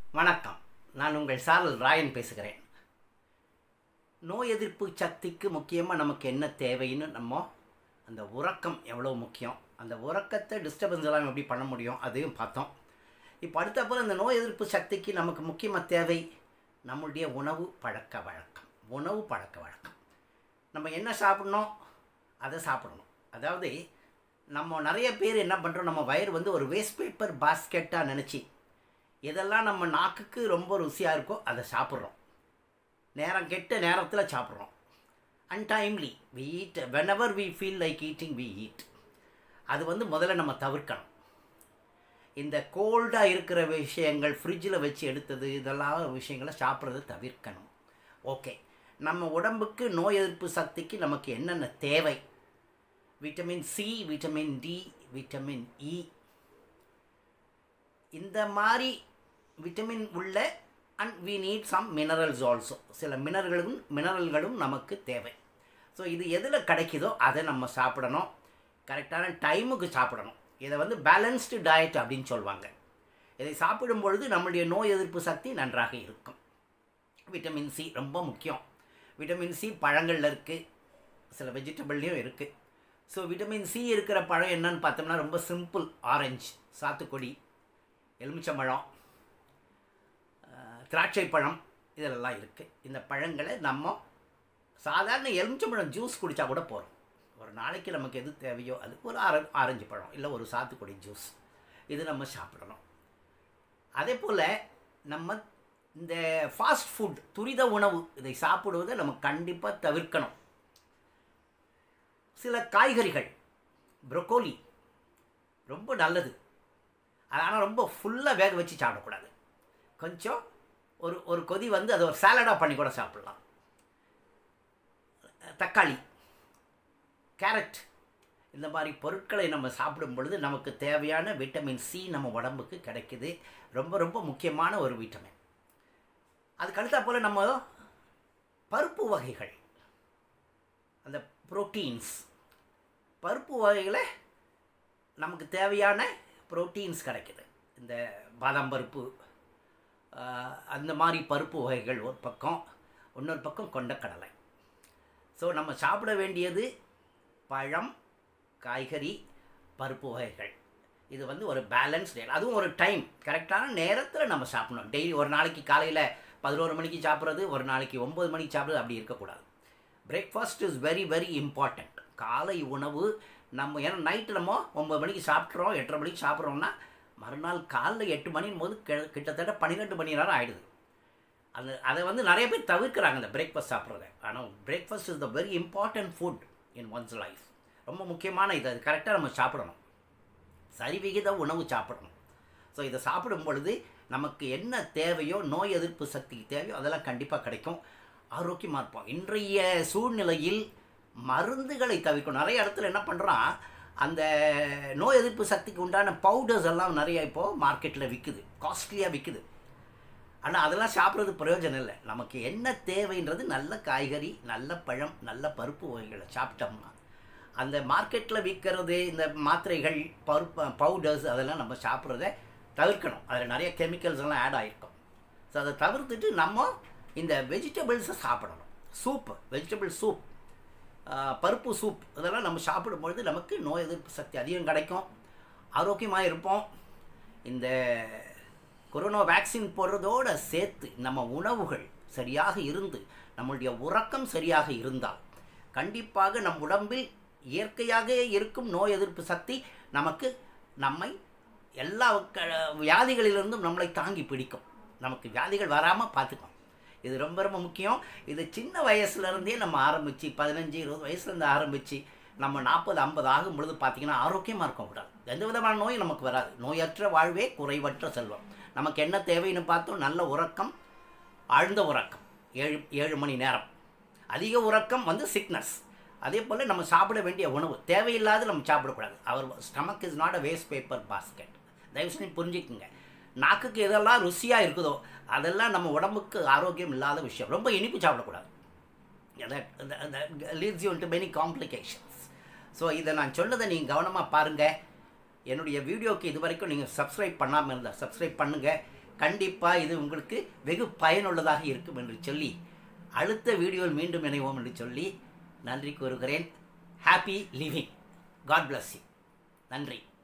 வணக்கம் நான் உங்கள் சாரல் ராயன் பேசுகிறேன் நோய் எதிர்ப்பு சக்திக்கு முக்கியமாக நமக்கு என்ன தேவைன்னு நம்ம அந்த உறக்கம் எவ்வளோ முக்கியம் அந்த உறக்கத்தை டிஸ்டர்பன்ஸ் எல்லாம் எப்படி பண்ண முடியும் அதையும் பார்த்தோம் இப்போ அடுத்த போல் இந்த நோய் எதிர்ப்பு சக்திக்கு நமக்கு முக்கியமாக தேவை நம்முடைய உணவு பழக்க வழக்கம் உணவு பழக்க வழக்கம் நம்ம என்ன சாப்பிட்ணும் அதை சாப்பிடணும் அதாவது நம்ம நிறைய பேர் என்ன பண்ணுறோம் நம்ம வயிறு வந்து ஒரு வேஸ்ட் பேப்பர் பாஸ்கெட்டாக நினச்சி எதெல்லாம் நம்ம நாக்குக்கு ரொம்ப ருசியாக இருக்கோ அதை சாப்பிட்றோம் நேரம் கெட்ட நேரத்தில் சாப்பிட்றோம் untimely we eat whenever we feel like eating we eat அது வந்து முதல்ல நம்ம தவிர்க்கணும் இந்த கோல்டாக இருக்கிற விஷயங்கள் ஃப்ரிட்ஜில் வச்சு எடுத்தது இதெல்லாம் விஷயங்களை சாப்பிட்றத தவிர்க்கணும் ஓகே நம்ம உடம்புக்கு நோய் எதிர்ப்பு சக்திக்கு நமக்கு என்னென்ன தேவை vitamin C vitamin D vitamin E இந்த மாதிரி விட்டமின் உள்ள and we need some minerals also சில மினரல்களும் மினரல்களும் நமக்கு தேவை ஸோ இது எதில் கிடைக்குதோ அதை நம்ம சாப்பிடணும் கரெக்டான டைமுக்கு சாப்பிடணும் இதை வந்து பேலன்ஸ்டு டயட் அப்படின்னு சொல்லுவாங்க இதை சாப்பிடும் பொழுது நம்முடைய நோய் எதிர்ப்பு சக்தி நன்றாக இருக்கும் விட்டமின் சி ரொம்ப முக்கியம் விட்டமின் சி பழங்களில் இருக்குது சில வெஜிடபிள்லேயும் இருக்குது ஸோ விட்டமின் சி இருக்கிற பழம் என்னன்னு பார்த்தோம்னா ரொம்ப சிம்பிள் ஆரஞ்சு சாத்துக்குடி எலுமிச்சம்பழம் திராட்சை பழம் இதெல்லாம் இருக்குது இந்த பழங்களை நம்ம சாதாரண எலுமிச்சம்பழம் ஜூஸ் குடித்தா கூட போகிறோம் ஒரு நாளைக்கு நமக்கு எது தேவையோ அது ஒரு ஆர ஆரஞ்சு பழம் இல்லை ஒரு சாத்துக்குடி ஜூஸ் இது நம்ம சாப்பிடணும் அதே போல் நம்ம இந்த ஃபாஸ்ட் ஃபுட் துரித உணவு இதை சாப்பிடுவதை நம்ம கண்டிப்பாக தவிர்க்கணும் சில காய்கறிகள் ப்ரொக்கோலி ரொம்ப நல்லது ஆனால் ரொம்ப ஃபுல்லாக வேக வச்சு சாப்பிடக்கூடாது கொஞ்சம் ஒரு ஒரு கொதி வந்து அதை ஒரு சாலடாக பண்ணி கூட சாப்பிட்லாம் தக்காளி கேரட் இந்த மாதிரி பொருட்களை நம்ம சாப்பிடும் பொழுது நமக்கு தேவையான விட்டமின் சி நம்ம உடம்புக்கு கிடைக்குது ரொம்ப ரொம்ப முக்கியமான ஒரு விட்டமின் அதுக்கு அடுத்தா போல் நம்ம பருப்பு வகைகள் அந்த புரோட்டீன்ஸ் பருப்பு வகைகளை நமக்கு தேவையான புரோட்டீன்ஸ் கிடைக்குது இந்த பாதாம் பருப்பு அந்த மாதிரி பருப்பு வகைகள் ஒரு பக்கம் இன்னொரு பக்கம் கொண்டக்கடலை ஸோ நம்ம சாப்பிட வேண்டியது பழம் காய்கறி பருப்பு வகைகள் இது வந்து ஒரு பேலன்ஸ் டே அதுவும் ஒரு டைம் கரெக்டான நேரத்தில் நம்ம சாப்பிடணும் டெய்லி ஒரு நாளைக்கு காலையில் பதினோரு மணிக்கு சாப்பிட்றது ஒரு நாளைக்கு ஒம்பது மணிக்கு சாப்பிட்றது அப்படி இருக்கக்கூடாது breakfast is very very important காலை உணவு நம்ம ஏன்னா நைட்டு நம்ம ஒம்பது மணிக்கு சாப்பிட்றோம் எட்டரை மணிக்கு சாப்பிட்றோம்னா மறுநாள் காலைல எட்டு மணின் போது கிட்டத்தட்ட பன்னிரெண்டு மணி நேரம் ஆகிடுது அது அதை வந்து நிறைய பேர் தவிர்க்கிறாங்க அந்த பிரேக்ஃபாஸ்ட் சாப்பிட்றத ஆனால் breakfast is the very important food in one's life ரொம்ப முக்கியமான இது அது கரெக்டாக நம்ம சாப்பிடணும் சரிவிகித உணவு சாப்பிடணும் ஸோ இதை சாப்பிடும் பொழுது நமக்கு என்ன தேவையோ நோய் எதிர்ப்பு சக்திக்கு தேவையோ அதெல்லாம் கண்டிப்பாக கிடைக்கும் ஆரோக்கியமாக இருப்போம் இன்றைய சூழ்நிலையில் மருந்துகளை தவிர்க்கணும் நிறைய இடத்துல என்ன பண்ணுறான் அந்த நோய் எதிர்ப்பு சக்திக்கு உண்டான பவுடர்ஸ் எல்லாம் நிறைய இப்போது மார்க்கெட்டில் விற்குது காஸ்ட்லியாக விற்குது ஆனால் அதெல்லாம் சாப்பிட்றது பிரயோஜனம் இல்லை நமக்கு என்ன தேவைன்றது நல்ல காய்கறி நல்ல பழம் நல்ல பருப்பு வகைகளை சாப்பிட்டோம்னா அந்த மார்க்கெட்டில் விற்கிறது இந்த மாத்திரைகள் பருப்பு பவுடர்ஸ் அதெல்லாம் நம்ம சாப்பிட்றத தவிர்க்கணும் அதில் நிறைய கெமிக்கல்ஸ் எல்லாம் ஆட் ஆகிருக்கும் ஸோ அதை தவிர்த்துட்டு நம்ம இந்த வெஜிடபிள்ஸை சாப்பிடணும் சூப்பு வெஜிடபிள் சூப் பருப்பு சூப் இதெல்லாம் நம்ம சாப்பிடும்பொழுது நமக்கு நோய் எதிர்ப்பு சக்தி அதிகம் கிடைக்கும் ஆரோக்கியமாக இருப்போம் இந்த கொரோனா வேக்சின் போடுறதோடு சேர்த்து நம்ம உணவுகள் சரியாக இருந்து நம்மளுடைய உறக்கம் சரியாக இருந்தால் கண்டிப்பாக நம் உடம்பில் இயற்கையாக இருக்கும் நோய் எதிர்ப்பு சக்தி நமக்கு நம்மை எல்லா வியாதிகளிலிருந்தும் நம்மளை தாங்கி பிடிக்கும் நமக்கு வியாதிகள் வராமல் பார்த்துக்கணும் இது ரொம்ப ரொம்ப முக்கியம் இது சின்ன வயசுலேருந்தே நம்ம ஆரம்பித்து பதினஞ்சு இருபது வயசுலேருந்து ஆரம்பித்து நம்ம நாற்பது ஐம்பது ஆகும் பொழுது பார்த்திங்கன்னா ஆரோக்கியமாக இருக்கும் உடல் எந்த விதமான நோயும் நமக்கு வராது நோயற்ற வாழ்வே குறைவற்ற செல்வம் நமக்கு என்ன தேவைன்னு பார்த்தோம் நல்ல உறக்கம் ஆழ்ந்த உறக்கம் ஏழு ஏழு மணி நேரம் அதிக உறக்கம் வந்து சிக்னஸ் அதே போல் நம்ம சாப்பிட வேண்டிய உணவு தேவையில்லாத நம்ம சாப்பிடக்கூடாது our stomach is not a waste paper basket தயவு செஞ்சு புரிஞ்சுக்குங்க நாக்குக்கு எதெல்லாம் ருசியாக இருக்குதோ அதெல்லாம் நம்ம உடம்புக்கு ஆரோக்கியம் இல்லாத விஷயம் ரொம்ப இனிப்பு சாப்பிடக்கூடாது leads you to many complications so இதை நான் சொன்னதை நீங்கள் கவனமாக பாருங்கள் என்னுடைய வீடியோக்கு இது வரைக்கும் நீங்கள் சப்ஸ்கிரைப் பண்ணாமல் இருந்தால் சப்ஸ்கிரைப் பண்ணுங்கள் கண்டிப்பாக இது உங்களுக்கு வெகு பயனுள்ளதாக இருக்கும் என்று சொல்லி அடுத்த வீடியோவில் மீண்டும் இணைவோம் என்று சொல்லி நன்றி கூறுகிறேன் happy living God bless you நன்றி